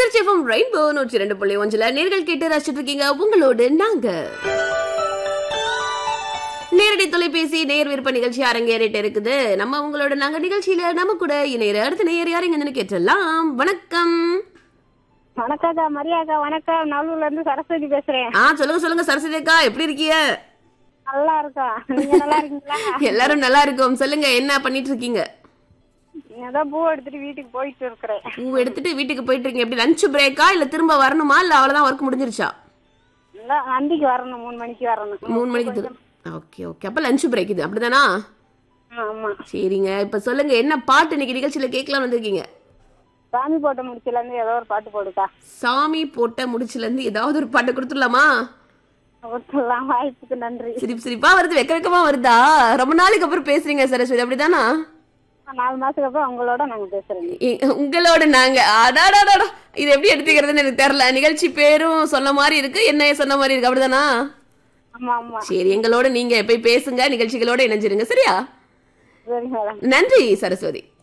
திருச்சிஃபம் rainbow நூற்றி ரெண்டு புள்ளி ஒன்றுல நேர்கள் கேட்டு ரசிச்சிட்டு இருக்கீங்க உங்களோடு நாங்க நேரடி தொலைபேசி நேர் விருப்ப நிகழ்ச்சி அரங்கேறிட்டு இருக்குது நம்ம உங்களோட நாங்க நிகழ்ச்சியில நம்ம கூட இணையர் அடுத்த நேர் யாருங்கன்னு கேட்டலாம் வணக்கம் வணக்கம்க்கா மரியாக்கா வணக்கம் நல்லூர்ல இருந்து சரஸ்வதி பேசுறேன் ஆ சொல்லுங்க சொல்லுங்க சரஸ்வதி அக்கா எப்படி இருக்கீங்க நல்லா இருக்கா நீங்க நல்லா இருக்கீங்களா எல்லாரும் நல்லா இருக்கோம் சொல்லுங்க என்ன பண்ணிட்டு இருக்கீங்க ஏதோ பூ எடுத்துட்டு வீட்டுக்கு போயிட்டு இருக்கிறேன் பூ எடுத்துட்டு வீட்டுக்கு போயிட்டு இருக்கீங்க எப்படி லஞ்ச் பிரேக்கா இல்ல திரும்ப வரணுமா இல்ல அவ்வளவுதான் ஒர்க் முடிஞ்சிருச்சா இல்ல வண்டிக்கு வரணும் மூணு மணிக்கு வரணும் மூணு மணிக்கு திரு ஓகே ஓகே அப்ப லஞ்ச் பிரேக் இது அப்படிதானா ஆமா சரிங்க இப்ப சொல்லுங்க என்ன பாட்டு இன்னைக்கு நிகழ்ச்சியில கேட்கலாம் வந்திருக்கீங்க சாமி போட்ட முடிச்சுல இருந்து ஏதோ ஒரு பாட்டு போடுக்கா சாமி போட்ட முடிச்சுல இருந்து ஏதாவது ஒரு பாட்டு கொடுத்துடலாமா ஒருத்தெல்லாம் வாய்ப்புக்கு நன்றி சிரிப்பு சிரிப்பா வருது வெக்க வெக்கமா வருதா ரொம்ப நாளைக்கு அப்புறம் பேசுறீங்க சரஸ்வதி அப்படிதானா நாலு மாசத்துக்கு அப்புறம் உங்களோட நாங்க பேசுறேன் இ- உங்களோட நாங்க அடாடாடாடா இது எப்படி எடுத்துக்கிறதுன்னு எனக்கு தெரியல நிகழ்ச்சி பேரும் சொன்ன மாதிரி இருக்கு என்ன சொன்ன மாதிரி இருக்கு அப்படிதானா ஆமா ஆமா சரி எங்களோட நீங்க போய் பேசுங்க நிகழ்ச்சிகளோட இணைஞ்சிருங்க சரியா சரி மேடம் நன்றி சரஸ்வதி